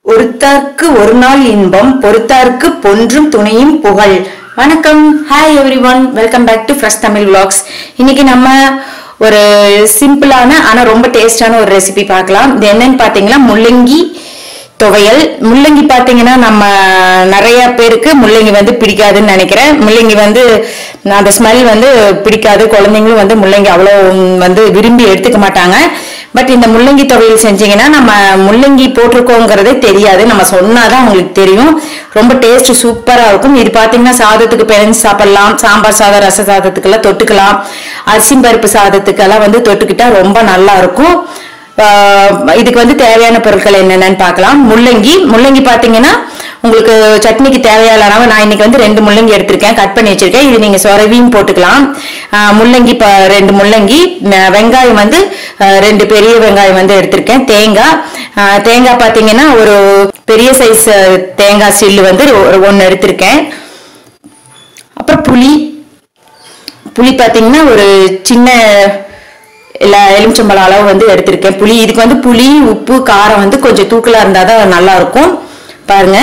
ஒருத்தார்க்கு ஒரு நாள் இன்பம் பொறுத்தார்க்கு பொன்றும் துணையும் புகழ் வணக்கம் hi everyone welcome back to fresh Tamil vlogs இன்னைக்கு நம்ம ஒரு சிம்பிளான ஆனா ரொம்ப டேஸ்டான ஒரு ரெசிபி பார்க்கலாம் இது என்னன்னு பாத்தீங்கன்னா முள்ளங்கி துவையல் முள்ளங்கி பாத்தீங்கன்னா நம்ம நிறைய பேருக்கு முள்ளங்கி வந்து பிடிக்காதுன்னு நினைக்கிறேன் முள்ளங்கி வந்து அந்த ஸ்மெல் வந்து பிடிக்காது குழந்தைங்களும் வந்து முள்ளங்கி அவ்வளோ வந்து விரும்பி எடுத்துக்க மாட்டாங்க பட் இந்த முள்ளங்கி துவையல் செஞ்சீங்கன்னா நம்ம முள்ளங்கி போட்டிருக்கோங்கிறதே தெரியாது நம்ம சொன்னாதான் உங்களுக்கு தெரியும் ரொம்ப டேஸ்ட் சூப்பரா இருக்கும் இது பாத்தீங்கன்னா சாதத்துக்கு பிணைஞ்சு சாப்பிடலாம் சாம்பார் சாதம் ரச சாதத்துக்கெல்லாம் தொட்டுக்கலாம் அரிசி பருப்பு சாதத்துக்கெல்லாம் வந்து தொட்டுக்கிட்டா ரொம்ப நல்லா இருக்கும் ஆஹ் இதுக்கு வந்து தேவையான பொருட்கள் என்னென்னு பார்க்கலாம் முள்ளங்கி முள்ளங்கி பாத்தீங்கன்னா உங்களுக்கு சட்னிக்கு தேவையான அளவு நான் இன்னைக்கு வந்து ரெண்டு முள்ளங்கி எடுத்திருக்கேன் கட் பண்ணி வச்சிருக்கேன் இது நீங்க சொரவியும் போட்டுக்கலாம் ஆஹ் முள்ளங்கி ப ரெண்டு முள்ளங்கி ம- வெங்காயம் வந்து ஆஹ் ரெண்டு பெரிய வெங்காயம் வந்து எடுத்திருக்கேன் தேங்காய் ஆஹ் தேங்காய் பாத்தீங்கன்னா ஒரு பெரிய சைஸ் தேங்காய் சில்லு வந்து ஒரு ஒன்று எடுத்திருக்கேன் அப்புறம் புளி புளி பாத்தீங்கன்னா ஒரு சின்ன எல்லா எலுமிச்சம்பழம் அளவு வந்து எடுத்திருக்கேன் புளி இதுக்கு வந்து புளி உப்பு காரம் வந்து கொஞ்சம் தூக்கலா இருந்தால் தான் நல்லா இருக்கும் பாருங்க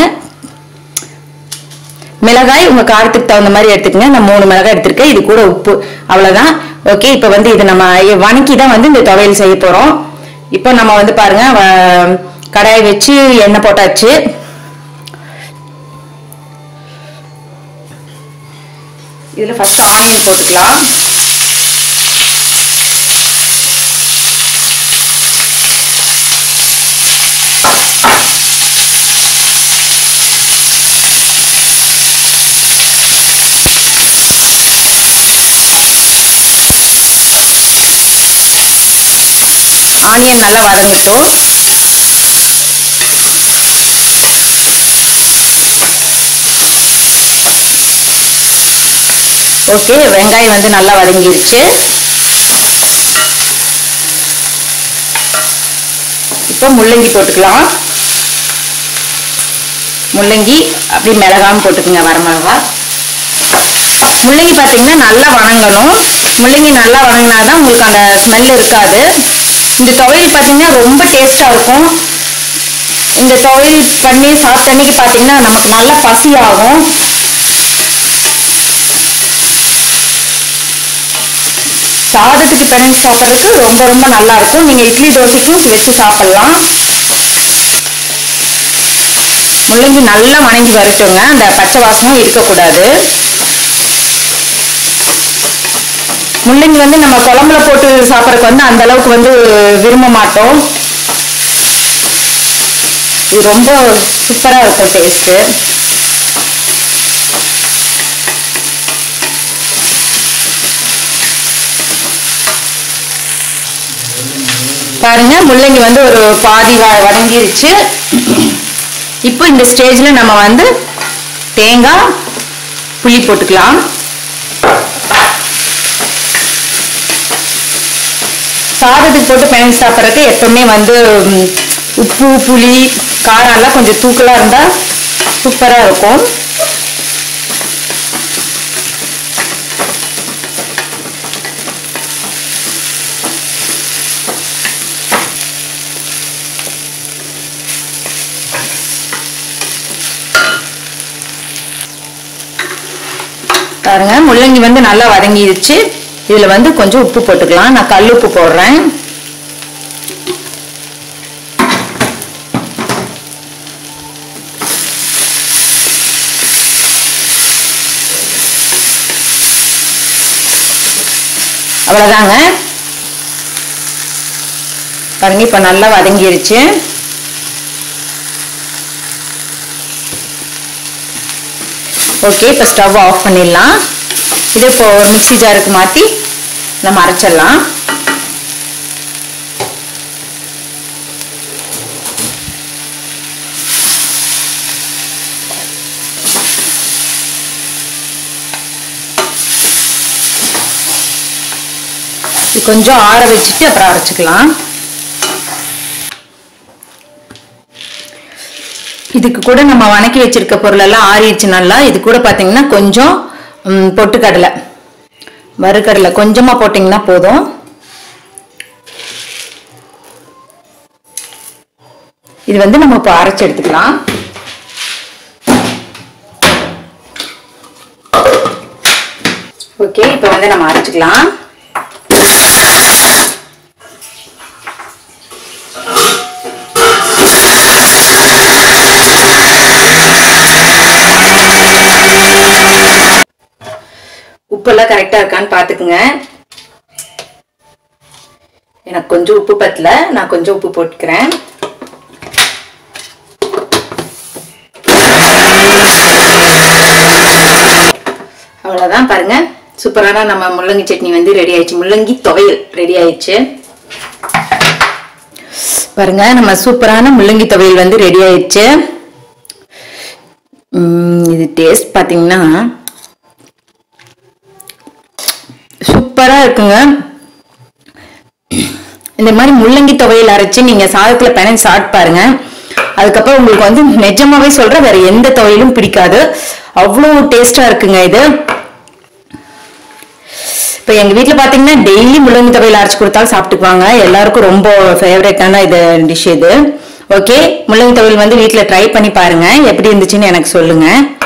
மிளகாய் உங்க காரத்துக்கு தகுந்த மாதிரி எடுத்துக்கங்க நான் மூணு மிளகாய் எடுத்திருக்கேன் இது கூட உப்பு அவ்வளவுதான் ஓகே இப்போ வந்து இது நம்ம வணக்கி தான் வந்து இந்த துவையல் செய்ய போறோம் இப்போ நம்ம வந்து பாருங்க வ- கடாய் வச்சு எண்ணெய் போட்டாச்சு இதுல ஃபர்ஸ்ட் ஆனியன் போட்டுக்கலாம் ஆனியன் நல்லா வதங்கட்டும் ஓகே வெங்காயம் வந்து நல்லா வதங்கிருச்சு இப்போ முள்ளங்கி போட்டுக்கலாம் முள்ளங்கி அப்படி மிளகாவும் போட்டுக்குங்க வரமிளகா முள்ளங்கி பார்த்தீங்கன்னா நல்லா வணங்கணும் முள்ளங்கி நல்லா வணங்கினாதான் உங்களுக்கு அந்த ஸ்மெல் இருக்காது இந்த துவையல் பார்த்தீங்கன்னா ரொம்ப டேஸ்டாக இருக்கும் இந்த துவையல் பண்ணி சாப்பிட்ட அன்னைக்கு பார்த்தீங்கன்னா நமக்கு நல்லா பசி ஆகும் சாதத்துக்கு பிணைஞ்சு சாப்பிட்றதுக்கு ரொம்ப ரொம்ப நல்லா இருக்கும் நீங்க இட்லி தோசைக்கும் வச்சு சாப்பிடலாம் முள்ளங்கி நல்லா வணங்கி வரட்டுங்க அந்த பச்சை வாசமும் இருக்கக்கூடாது முள்ளங்கி வந்து நம்ம குழம்புல போட்டு சாப்பிட்றதுக்கு வந்து அந்த அளவுக்கு வந்து விரும்ப மாட்டோம் இது ரொம்ப சூப்பரா இருக்கும் டேஸ்ட்டு பாருங்க முள்ளங்கி வந்து ஒரு பாதி வ- வதங்கிருச்சு இப்போ இந்த ஸ்டேஜ்ல நம்ம வந்து தேங்காய் புளி போட்டுக்கலாம் சாதத்துக்கு போட்டு பிணைஞ்சு சாப்பிட்றதுக்கு எப்பவுமே வந்து ம், உப்பு புளி காரம் எல்லாம் கொஞ்சம் தூக்கலா இருந்தா சூப்பரா இருக்கும் பாருங்க முள்ளங்கி வந்து நல்லா வதங்கிருச்சு இதுல வந்து கொஞ்சம் உப்பு போட்டுக்கலாம் நான் கல் உப்பு போடுறேன் அவ்வளவுதாங்க பாருங்க இப்ப நல்லா வதங்கிருச்சு ஓகே இப்போ ஸ்டவ் ஆஃப் பண்ணிடலாம் இதை இப்போ மிக்ஸி ஜாருக்கு மாற்றி நம்ம அரைச்சிடலாம் இது கொஞ்சம் ஆற வச்சுட்டு அப்புறம் அரைச்சிக்கலாம் இதுக்கு கூட நம்ம வணக்கி வச்சிருக்க பொருள் எல்லாம் ஆறிடுச்சு நல்லா இது கூட பாத்தீங்கன்னா கொஞ்சம் ம், பொட்டுக்கடலை வறுக்கடலை கொஞ்சமா போட்டிங்கன்னா போதும் இது வந்து நம்ம இப்போ அரைச்சு எடுத்துக்கலாம் ஓகே இப்போ வந்து நம்ம அரைச்சுக்கலாம் உப்பெல்லாம் கரெக்டா இருக்கான்னு பாத்துக்குங்க எனக்கு கொஞ்சம் உப்பு பத்தல நான் கொஞ்சம் உப்பு போட்டுக்கிறேன் அவ்வளவுதான் பாருங்க சூப்பரான நம்ம முள்ளங்கி சட்னி வந்து ரெடி ஆயிடுச்சு முள்ளங்கி துவையல் ரெடி ஆயிடுச்சு பாருங்க நம்ம சூப்பரான முள்ளங்கி துவையல் வந்து ரெடி ஆயிடுச்சு உம், இது டேஸ்ட் பாத்தீங்கன்னா சூப்பரா இருக்குங்க இந்த மாதிரி முள்ளங்கி துவையல் அரைச்சு நீங்க சாதத்துல பிணைஞ்சு சாப்பிட்டு பாருங்க அதுக்கப்புறம் உங்களுக்கு வந்து நிஜமாவே சொல்றேன் வேற எந்த துவையலும் பிடிக்காது அவ்வளோ டேஸ்டா இருக்குங்க இது இப்போ எங்க வீட்ல பாத்தீங்கன்னா டெய்லி முள்ளங்கி துவையல் அரைச்சு கொடுத்தாலும் சாப்பிட்டுக்குவாங்க எல்லாருக்கும் ரொம்ப ஃபேவரட்டான இது டிஷ் இது ஓகே முள்ளங்கி துவையல் வந்து வீட்ல ட்ரை பண்ணி பாருங்க எப்படி இருந்துச்சுன்னு எனக்கு சொல்லுங்க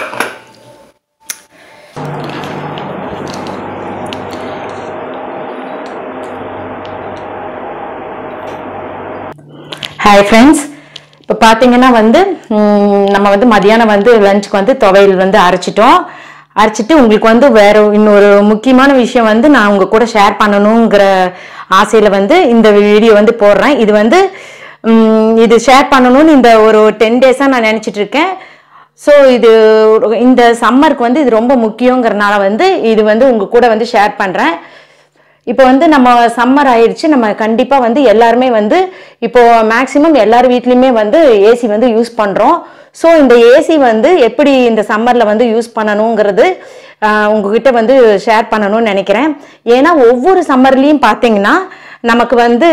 ஹாய் ஃப்ரெண்ட்ஸ் இப்போ பார்த்தீங்கன்னா வந்து ம், நம்ம வந்து மதியானம் வந்து லஞ்சுக்கு வந்து துவையல் வந்து அரைச்சிட்டோம் அரைச்சிட்டு உங்களுக்கு வந்து வேற இன்னொரு முக்கியமான விஷயம் வந்து நான் உங்க கூட ஷேர் பண்ணணுங்கிற ஆசையில வந்து இந்த வீடியோ வந்து போடுறேன் இது வந்து ம், இது ஷேர் பண்ணணும்னு இந்த ஒரு டென் டேஸாக நான் நினச்சிட்டு இருக்கேன் ஸோ இது இந்த சம்மருக்கு வந்து இது ரொம்ப முக்கியங்கிறனால வந்து இது வந்து உங்க கூட வந்து ஷேர் பண்ணுறேன் இப்போ வந்து நம்ம சம்மர் ஆயிடுச்சு நம்ம கண்டிப்பாக வந்து எல்லாருமே வந்து இப்போ மேக்சிமம் எல்லார் வீட்லேயுமே வந்து ஏசி வந்து யூஸ் பண்ணுறோம் ஸோ இந்த ஏசி வந்து எப்படி இந்த சம்மரில் வந்து யூஸ் பண்ணணுங்கிறது ஆஹ், உங்ககிட்ட வந்து ஷேர் பண்ணணும்னு நினைக்கிறேன் ஏன்னா ஒவ்வொரு சம்மர்லேயும் பார்த்தீங்கன்னா நமக்கு வந்து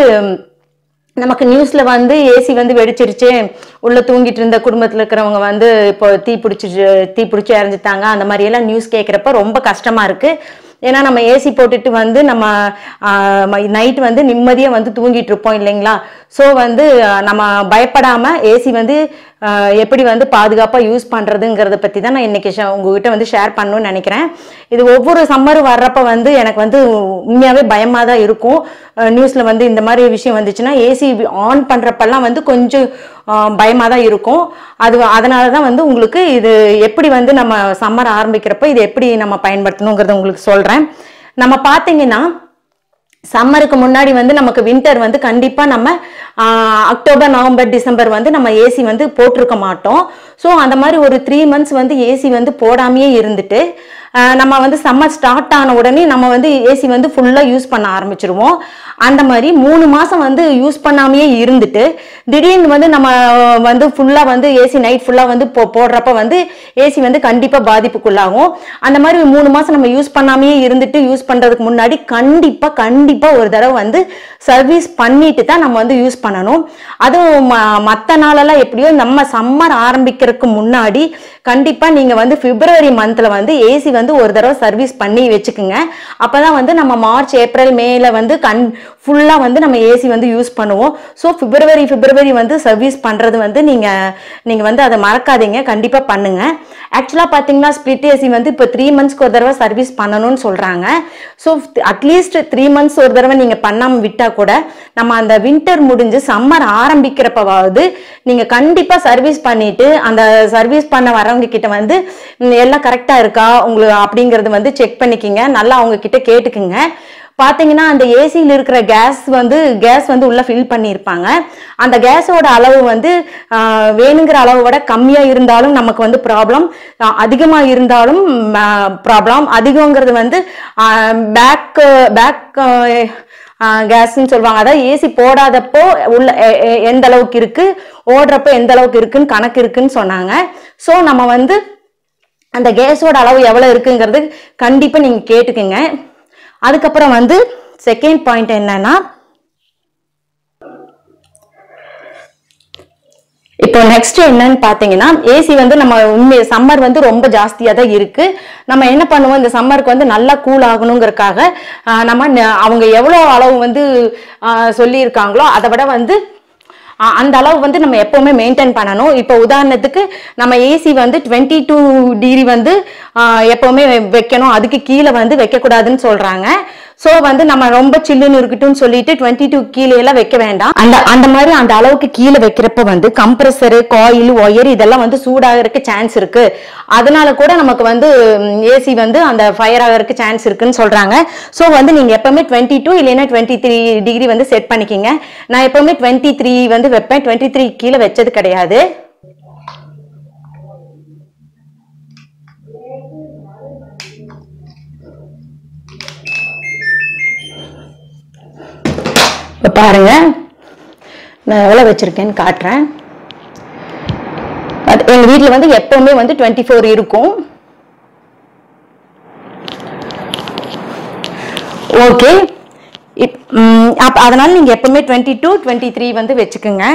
நமக்கு நியூஸ்ல வந்து ஏசி வந்து வெடிச்சிருச்சு உள்ள தூங்கிட்டு இருந்த குடும்பத்துல இருக்கிறவங்க வந்து இப்போ தீ பிடிச்சிச்சு தீ பிடிச்சி இறந்துட்டாங்க அந்த மாதிரி எல்லாம் நியூஸ் கேட்குறப்ப ரொம்ப கஷ்டமா இருக்கு ஏன்னா நம்ம ஏசி போட்டுட்டு வந்து நம்ம நைட் வந்து நிம்மதியாக வந்து தூங்கிட்டு இருப்போம் இல்லைங்களா ஸோ வந்து ஆஹ், நம்ம பயப்படாம ஏசி வந்து ஆஹ், எப்படி வந்து பாதுகாப்பாக யூஸ் பண்ணுறதுங்கிறத பற்றி தான் நான் இன்னைக்கு ஷே- உங்ககிட்ட வந்து ஷேர் பண்ணணும்னு நினைக்கிறேன் இது ஒவ்வொரு சம்மர் வர்றப்ப வந்து எனக்கு வந்து உண்மையாகவே பயமாக தான் இருக்கும் நியூஸில் வந்து இந்த மாதிரி விஷயம் வந்துச்சுன்னா ஏசி ஆன் பண்ணுறப்பெல்லாம் வந்து கொஞ்சம் பயமாக தான் இருக்கும் அது அதனால தான் வந்து உங்களுக்கு இது எப்படி வந்து நம்ம சம்மர் ஆரம்பிக்கிறப்ப இது எப்படி நம்ம பயன்படுத்தணுங்கிறத உங்களுக்கு சொல்கிறேன் நம்ம பார்த்தீங்கன்னா சம்மருக்கு முன்னாடி வந்து நமக்கு வின்டர் வந்து கண்டிப்பாக நம்ம ஆஹ், அக்டோபர் நவம்பர் டிசம்பர் வந்து நம்ம ஏசி வந்து போட்டிருக்க மாட்டோம் ஸோ அந்த மாதிரி ஒரு த்ரீ மந்த்ஸ் வந்து ஏசி வந்து போடாமையே இருந்துட்டு ஆஹ், நம்ம வந்து சம்மர் ஸ்டார்ட் ஆன உடனே நம்ம வந்து ஏசி வந்து ஃபுல்லாக யூஸ் பண்ண ஆரம்பிச்சிருவோம் அந்த மாதிரி மூணு மாதம் வந்து யூஸ் பண்ணாமையே இருந்துட்டு திடீர்னு வந்து நம்ம வந்து ஃபுல்லாக வந்து ஏசி நைட் ஃபுல்லாக வந்து போ போடுறப்ப வந்து ஏசி வந்து கண்டிப்பாக பாதிப்புக்குள்ளாகும் அந்த மாதிரி மூணு மாதம் நம்ம யூஸ் பண்ணாமையே இருந்துட்டு யூஸ் பண்ணுறதுக்கு முன்னாடி கண்டிப்பாக கண்டிப்பாக ஒரு தடவை வந்து சர்வீஸ் பண்ணிட்டு தான் நம்ம வந்து யூஸ் பண்ணணும் அதுவும் மற்ற நாளெல்லாம் எப்படியோ நம்ம சம்மர் ஆரம்பிக்கிறதுக்கு முன்னாடி கண்டிப்பாக நீங்கள் வந்து பிப்ரவரி மந்தில் வந்து ஏசி வந்து ஒரு தடவை சர்வீஸ் பண்ணி வச்சுக்குங்க அப்போ தான் வந்து நம்ம மார்ச் ஏப்ரல் மேல வந்து கண் ஃபுல்லாக வந்து நம்ம ஏசி வந்து யூஸ் பண்ணுவோம் ஸோ பிப்ரவரி பிப்ரவரி வந்து சர்வீஸ் பண்ணுறது வந்து நீங்கள் நீங்கள் வந்து அதை மறக்காதீங்க கண்டிப்பாக பண்ணுங்க ஆக்சுவலாக பார்த்தீங்கன்னா ஸ்பிளிட் ஏசி வந்து இப்போ த்ரீ மந்த்ஸ்க்கு ஒரு தடவை சர்வீஸ் பண்ணணும்னு சொல்கிறாங்க ஸோ அட்லீஸ்ட் த்ரீ மந்த்ஸ் ஒரு தடவை நீங்கள் பண்ணாமல் விட்டால் கூட நம்ம அந்த வின்டர் முடிஞ்சு சம்மர் ஆரம்பிக்கிறப்பவாவது நீங்கள் கண்டிப்பாக சர்வீஸ் பண்ணிட்டு அந்த சர்வீஸ் பண்ண வரவங்க கிட்ட வந்து ம், எல்லாம் கரெக்டாக இருக்கா உங்களுக்கு அப்படிங்கிறது வந்து செக் பண்ணிக்கிங்க நல்லா அவங்க கிட்ட கேட்டுக்குங்க பார்த்தீங்கன்னா அந்த ஏசியில் இருக்கிற கேஸ் வந்து கேஸ் வந்து உள்ள ஃபில் பண்ணியிருப்பாங்க அந்த கேஸோட அளவு வந்து ஆஹ், வேணுங்கிற அளவை விட கம்மியாக இருந்தாலும் நமக்கு வந்து ப்ராப்ளம் அதிகமாக இருந்தாலும் ப்ராப்ளம் அதிகங்கிறது வந்து பேக் பேக் கேஸ்ன்னு சொல்லுவாங்க அதாவது ஏசி போடாதப்போ உள்ள எ- எ- எந்த அளவுக்கு இருக்கு ஓடுறப்போ எந்த அளவுக்கு இருக்குன்னு கணக்கு இருக்குன்னு சொன்னாங்க ஸோ நம்ம வந்து அந்த கேஸோட அளவு எவ்வளோ இருக்குங்கிறது கண்டிப்பாக நீங்கள் கேட்டுக்குங்க அதுக்கப்புறம் வந்து செகண்ட் பாயிண்ட் என்னன்னா இப்போ நெக்ஸ்ட் என்னன்னு பார்த்தீங்கன்னா ஏசி வந்து நம்ம உண்மை சம்மர் வந்து ரொம்ப ஜாஸ்தியாக தான் இருக்கு நம்ம என்ன பண்ணுவோம் இந்த சம்மருக்கு வந்து நல்லா கூல் ஆகணுங்கிறதுக்காக ஆஹ், நம்ம ந- அவங்க எவ்வளோ அளவு வந்து ஆஹ், சொல்லியிருக்காங்களோ அதை விட வந்து அ- அந்த அளவு வந்து நம்ம எப்பவுமே மெயின்டைன் பண்ணணும் இப்போ உதாரணத்துக்கு நம்ம ஏசி வந்து டுவெண்ட்டி டூ டிகிரி வந்து ஆ, எப்பவுமே வைக்கணும் அதுக்கு கீழே வந்து வைக்கக்கூடாதுன்னு சொல்றாங்க ஸோ வந்து நம்ம ரொம்ப சில்லுன்னு இருக்கட்டும்னு சொல்லிட்டு டுவெண்ட்டி டூ கீழே எல்லாம் வைக்க வேண்டாம் அந்த அந்த மாதிரி அந்த அளவுக்கு கீழே வைக்கிறப்ப வந்து கம்ப்ரஸரு காயில் ஒயர் இதெல்லாம் வந்து சூடாகிறதுக்கு சான்ஸ் இருக்கு அதனால கூட நமக்கு வந்து ஏசி வந்து அந்த ஃபயர் ஆகிறதுக்கு சான்ஸ் இருக்குன்னு சொல்றாங்க ஸோ வந்து நீங்க எப்பவுமே டுவெண்ட்டி டூ இல்லைன்னா டுவெண்ட்டி த்ரீ டிகிரி வந்து செட் பண்ணிக்கிங்க நான் எப்பவுமே டுவெண்ட்டி த்ரீ வந்து வைப்பேன் டுவெண்ட்டி த்ரீ கீழே வச்சது கிடையாது இப்போ பாருங்க நான் எவ்வளோ வச்சிருக்கேன்னு காட்டுறேன் அது எங்க வீட்டில் வந்து எப்பவுமே வந்து டுவெண்ட்டி ஃபோர் இருக்கும் ஓகே அப்ப அதனால நீங்க எப்பவுமே டுவெண்ட்டி டூ டுவெண்ட்டி த்ரீ வந்து வச்சுக்கோங்க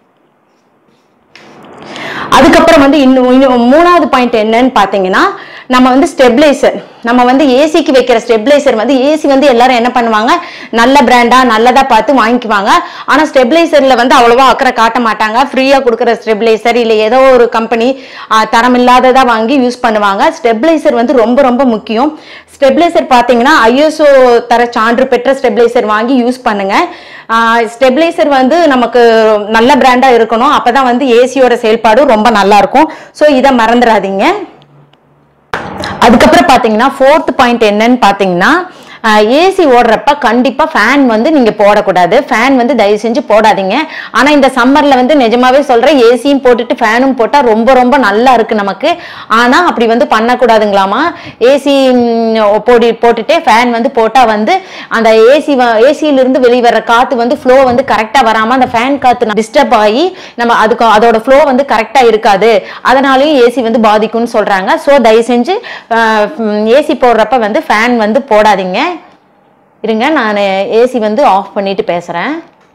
அதுக்கப்புறம் வந்து இன்னும் இன்னும் மூணாவது பாயிண்ட் என்னன்னு பாத்தீங்கன்னா நம்ம வந்து ஸ்டெபிளைசர் நம்ம வந்து ஏசிக்கு வைக்கிற ஸ்டெபிளைசர் வந்து ஏசி வந்து எல்லாரும் என்ன பண்ணுவாங்க நல்ல பிராண்டா நல்லதா பார்த்து வாங்கிக்குவாங்க ஆனா ஸ்டெபிளைசர்ல வந்து அவ்வளவா அக்கறை காட்ட மாட்டாங்க ஃப்ரீயா கொடுக்குற ஸ்டெபிளைசர் இல்ல ஏதோ ஒரு கம்பெனி தரம் இல்லாததா வாங்கி யூஸ் பண்ணுவாங்க ஸ்டெபிளைசர் வந்து ரொம்ப ரொம்ப முக்கியம் ஸ்டெபிளைசர் பாத்தீங்கன்னா ஐஎஸ்ஓ தர சான்று பெற்ற ஸ்டெபிளைசர் வாங்கி யூஸ் பண்ணுங்க ஸ்டெபிளைசர் வந்து நமக்கு நல்ல பிராண்டா இருக்கணும் அப்பதான் வந்து ஏசியோட செயல்பாடு ரொம்ப நல்லா இருக்கும் ஸோ இதை மறந்துடாதீங்க அதுக்கப்புறம் பாத்தீங்கன்னா ஃபோர்த் பாயிண்ட் என்னன்னு பாத்தீங்கன்னா ஏசி ஓடுறப்ப கண்டிப்பா ஃபேன் வந்து நீங்க போடக்கூடாது ஃபேன் வந்து தயவு செஞ்சு போடாதீங்க ஆனா இந்த சம்மர்ல வந்து நிஜமாவே சொல்றேன் ஏசியும் போட்டுட்டு ஃபேனும் போட்டா ரொம்ப ரொம்ப நல்லா இருக்கு நமக்கு ஆனா அப்படி வந்து பண்ணக்கூடாதுங்களாமா ஏசி போடி போட்டுட்டே ஃபேன் வந்து போட்டா வந்து அந்த ஏசி ஏசியில இருந்து வெளிவர காத்து வந்து ஃப்ளோ வந்து கரெக்டா வராம அந்த ஃபேன் காத்து டிஸ்டர்ப் ஆகி நம்ம அதுக்கு அதோட ஃப்ளோ வந்து கரெக்டா இருக்காது அதனாலயும் ஏசி வந்து பாதிக்கும்னு சொல்றாங்க ஸோ தயவு செஞ்சு ஏசி போடுறப்ப வந்து ஃபேன் வந்து போடாதீங்க இருங்க நான் ஏசி வந்து ஆஃப் பண்ணிட்டு பேசுறேன்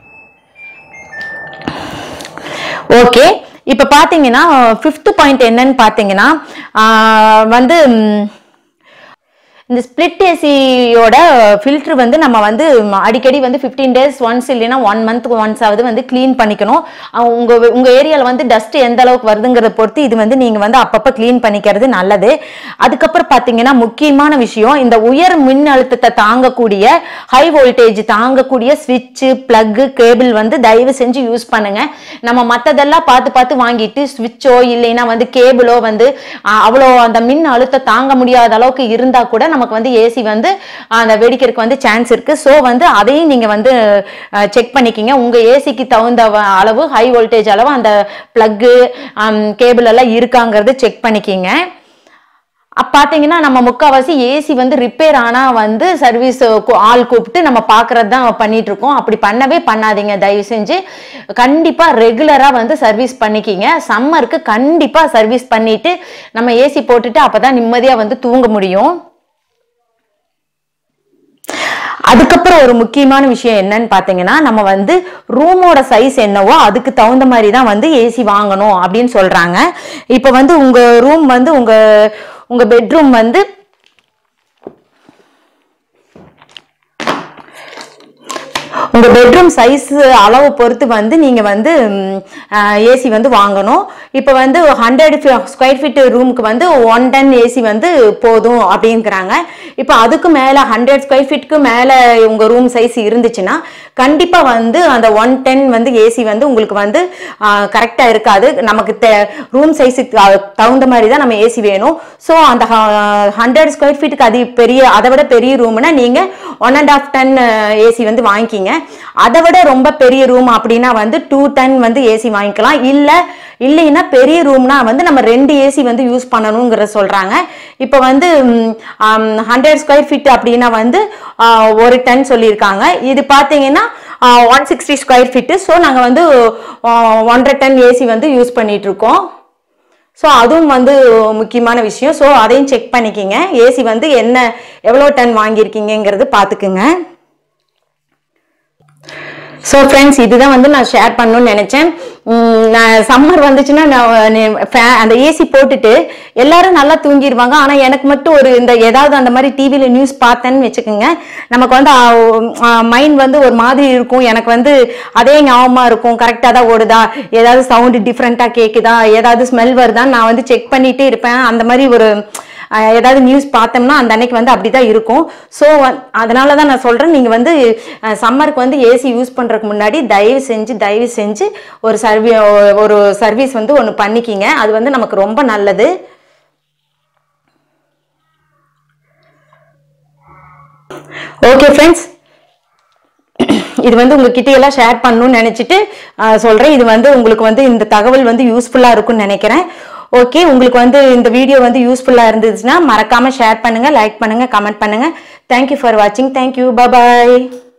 ஓகே இப்போ பார்த்தீங்கன்னா ஃபிஃப்த் பாயிண்ட் என்னன்னு பார்த்தீங்கன்னா ஆஹ் வந்து ம், இந்த ஸ்பிளிட் ஏசியோட ஃபில்டர் வந்து நம்ம வந்து ம், அடிக்கடி வந்து ஃபிஃப்டீன் டேஸ் ஒன்ஸ் இல்லைன்னா ஒன் மந்த் ஒன்ஸ் ஆகுது வந்து க்ளீன் பண்ணிக்கணும் அஹ் உங்க உங்க ஏரியாவில் வந்து டஸ்ட் எந்த அளவுக்கு வருதுங்கிறத பொறுத்து இது வந்து நீங்க வந்து அப்பப்போ க்ளீன் பண்ணிக்கிறது நல்லது அதுக்கப்புறம் பார்த்தீங்கன்னா முக்கியமான விஷயம் இந்த உயர் மின் அழுத்தத்தை தாங்கக்கூடிய ஹை வோல்டேஜ் தாங்கக்கூடிய ஸ்விட்சு பிளக்கு கேபிள் வந்து தயவு செஞ்சு யூஸ் பண்ணுங்க நம்ம மற்றதெல்லாம் பார்த்து பார்த்து வாங்கிட்டு ஸ்விட்சோ இல்லைன்னா வந்து கேபிளோ வந்து அஹ், அவ்வளோ அந்த மின் அழுத்தம் தாங்க முடியாத அளவுக்கு இருந்தா கூட நமக்கு வந்து ஏசி வந்து அந்த வெடிக்கிறதுக்கு வந்து சான்ஸ் இருக்கு ஸோ வந்து அதையும் நீங்க வந்து செக் பண்ணிக்கிங்க உங்க ஏசிக்கு தகுந்த வ- அளவு ஹை வோல்டேஜ் அளவு அந்த பிளக்கு கேபிள் எல்லாம் இருக்காங்கிறது செக் பண்ணிக்கிங்க அப்ப பாத்தீங்கன்னா நம்ம முக்காவாசி ஏசி வந்து ரிப்பேர் ஆனா வந்து சர்வீஸ் ஆள் கூப்பிட்டு நம்ம பாக்குறது தான் பண்ணிட்டு இருக்கோம் அப்படி பண்ணவே பண்ணாதீங்க தயவு செஞ்சு கண்டிப்பா ரெகுலரா வந்து சர்வீஸ் பண்ணிக்கிங்க சம்மருக்கு கண்டிப்பா சர்வீஸ் பண்ணிட்டு நம்ம ஏசி போட்டுட்டு அப்பதான் நிம்மதியா வந்து தூங்க முடியும் அதுக்கப்புறம் ஒரு முக்கியமான விஷயம் என்னன்னு பாத்தீங்கன்னா நம்ம வந்து ரூமோட சைஸ் என்னவோ அதுக்கு தகுந்த மாதிரி தான் வந்து ஏசி வாங்கணும் அப்படின்னு சொல்றாங்க இப்போ வந்து உங்க ரூம் வந்து உங்க உங்க பெட்ரூம் வந்து உங்க பெட்ரூம் சைஸ் அளவு பொறுத்து வந்து நீங்க வந்து ஏசி வந்து வாங்கணும் இப்போ வந்து ஹண்ட்ரட் ஸ்கொயர் ஃபீட் ரூமுக்கு வந்து ஒன் டன் ஏசி வந்து போதும் அப்படிங்கிறாங்க இப்போ அதுக்கு மேல ஹண்ட்ரட் ஸ்கொயர் ஃபீட்டுக்கு மேல உங்க ரூம் சைஸ் இருந்துச்சுன்னா கண்டிப்பா வந்து அந்த ஒன் டென் வந்து ஏசி வந்து உங்களுக்கு வந்து கரெக்டா இருக்காது நமக்கு ரூம் சைஸுக்கு தகுந்த மாதிரி தான் நம்ம ஏசி வேணும் ஸோ அந்த ஹண்ட்ரட் ஸ்கொயர் ஃபீட்டுக்கு அது பெரிய அதை விட பெரிய ரூம்னா நீங்க one and half ton AC வந்து வாங்கிக்கிங்க அதை விட ரொம்ப பெரிய ரூம் அப்படின்னா வந்து டூ டன் வந்து ஏசி வாங்கிக்கலாம் இல்ல இல்லைன்னா பெரிய ரூம்னா வந்து நம்ம ரெண்டு ஏசி வந்து யூஸ் பண்ணணுங்கிற சொல்றாங்க இப்போ வந்து ஹண்ட்ரட் ஸ்கொயர் ஃபீட் அப்படின்னா வந்து ஆ, ஒரு டன் சொல்லியிருக்காங்க இது பார்த்தீங்கன்னா one sixty square feet so நாங்கள் வந்து ஆ, ஒன்றரை டன் ஏசி வந்து யூஸ் பண்ணிட்டு இருக்கோம் ஸோ அதுவும் வந்து முக்கியமான விஷயம் ஸோ அதையும் செக் பண்ணிக்கிங்க ஏசி வந்து என்ன எவ்வளோ டன் வாங்கியிருக்கீங்கங்கிறது பார்த்துக்குங்க ஸோ ஃப்ரெண்ட்ஸ் இதுதான் வந்து நான் ஷேர் பண்ணணும்னு நினைச்சேன் உம், நான் சம்மர் வந்துச்சுன்னா நான் நே- fa- அந்த ஏசி போட்டுட்டு எல்லாரும் நல்லா தூங்கிடுவாங்க ஆனா எனக்கு மட்டும் ஒரு இந்த ஏதாவது அந்த மாதிரி டிவியில நியூஸ் பார்த்தேன்னு வச்சுக்கோங்க நமக்கு வந்து மைண்ட் வந்து ஒரு மாதிரி இருக்கும் எனக்கு வந்து அதே ஞாபகமா இருக்கும் கரெக்டாக தான் ஓடுதா ஏதாவது சவுண்டு டிஃப்ரெண்ட்டாக கேட்குதா ஏதாவது ஸ்மெல் வருதான்னு நான் வந்து செக் பண்ணிட்டே இருப்பேன் அந்த மாதிரி ஒரு அஹ், ஏதாவது நியூஸ் பார்த்தோம்னா அந்த அன்னைக்கு வந்து அப்படிதான் இருக்கும் ஸோ அதனால தான் நான் சொல்றேன் நீங்க வந்து சம்மருக்கு வந்து ஏசி யூஸ் பண்றதுக்கு முன்னாடி தயவு செஞ்சு தயவு செஞ்சு ஒரு சர்வீ ஒரு சர்வீஸ் வந்து ஒன்று பண்ணிக்கிங்க அது வந்து நமக்கு ரொம்ப நல்லது ஓகே ஃப்ரெண்ட்ஸ் இது வந்து உங்ககிட்ட எல்லாம் ஷேர் பண்ணணும்னு நினைச்சிட்டு அஹ், சொல்றேன் இது வந்து உங்களுக்கு வந்து இந்த தகவல் வந்து யூஸ்ஃபுல்லா இருக்கும்னு நினைக்கிறேன் ஓகே உங்களுக்கு வந்து இந்த வீடியோ வந்து யூஸ்ஃபுல்லா இருந்துச்சுன்னா மறக்காம ஷேர் பண்ணுங்க லைக் பண்ணுங்க கமெண்ட் பண்ணுங்க தேங்க்யூ ஃபார் வாட்சிங் தேங்க்யூ பாய்